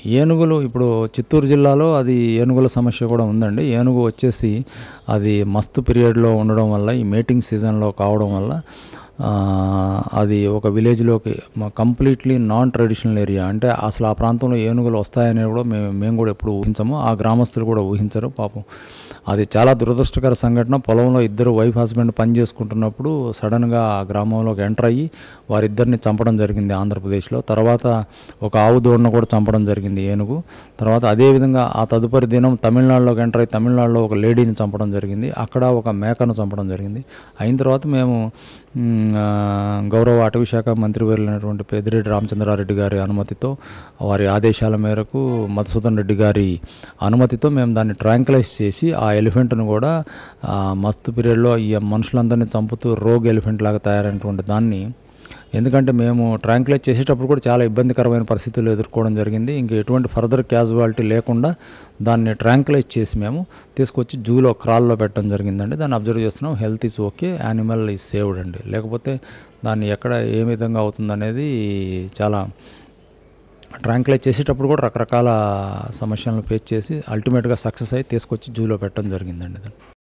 ఏనుగులు ఇప్పుడు చిత్తూరు జిల్లాలో అది ఏనుగుల సమస్య కూడా ఉందండి ఏనుగు వచ్చేసి అది మస్తు పీరియడ్లో ఉండడం వల్ల ఈ మేటింగ్ సీజన్లో కావడం వల్ల ఆ, అది ఒక విలేజ్లోకి కంప్లీట్లీ నాన్ ట్రెడిషనల్ ఏరియా అంటే అసలు ఆ ప్రాంతంలో ఏనుగులు వస్తాయని కూడా మేము మేము కూడా ఎప్పుడు ఊహించము ఆ గ్రామస్తులు కూడా ఊహించరు పాపం అది చాలా దురదృష్టకర సంఘటన పొలంలో ఇద్దరు వైఫ్ హస్బెండ్ పని చేసుకుంటున్నప్పుడు సడన్గా ఆ గ్రామంలోకి ఎంటర్ అయ్యి వారిద్దరిని చంపడం జరిగింది ఆంధ్రప్రదేశ్లో తర్వాత ఒక ఆవు దూడను కూడా చంపడం జరిగింది ఏనుగు తర్వాత అదేవిధంగా ఆ తదుపరి దినం తమిళనాడులోకి ఎంటర్ అయ్యి తమిళనాడులో ఒక లేడీని చంపడం జరిగింది అక్కడ ఒక మేకను చంపడం జరిగింది అయిన తర్వాత మేము మ్, ఆ, గౌరవ అటవీ శాఖ మంత్రి వెళ్ళినటువంటి పెద్దిరెడ్డి రామచంద్రారెడ్డి గారి అనుమతితో వారి ఆదేశాల మేరకు మధుసూదన్ రెడ్డి గారి అనుమతితో మేము దాన్ని ట్రాంక్లైజ్ చేసి ఆ ఎలిఫెంట్ను కూడా ఆ, మస్తు పీరియడ్లో ఈ మనుషులందరినీ చంపుతూ రోగ్ ఎలిఫెంట్ లాగా తయారైనటువంటి దాన్ని ఎందుకంటే మేము ట్రాంక్లైజ్ చేసేటప్పుడు కూడా చాలా ఇబ్బందికరమైన పరిస్థితులు ఎదుర్కోవడం జరిగింది ఇంక ఎటువంటి ఫర్దర్ క్యాజువాలిటీ లేకుండా దాన్ని ట్రాంక్లైజ్ చేసి మేము తీసుకొచ్చి జూలో క్రాల్లో పెట్టడం జరిగిందండి దాన్ని అబ్జర్వ్ చేస్తున్నాం health is okay animal is saved అండి లేకపోతే దాన్ని ఎక్కడ ఏ విధంగా అవుతుందనేది చాలా ట్రాంక్లైజ్ చేసేటప్పుడు కూడా రకరకాల సమస్యలను ఫేస్ చేసి అల్టిమేట్గా సక్సెస్ అయ్యి తీసుకొచ్చి జూలో పెట్టడం జరిగిందండి దాన్ని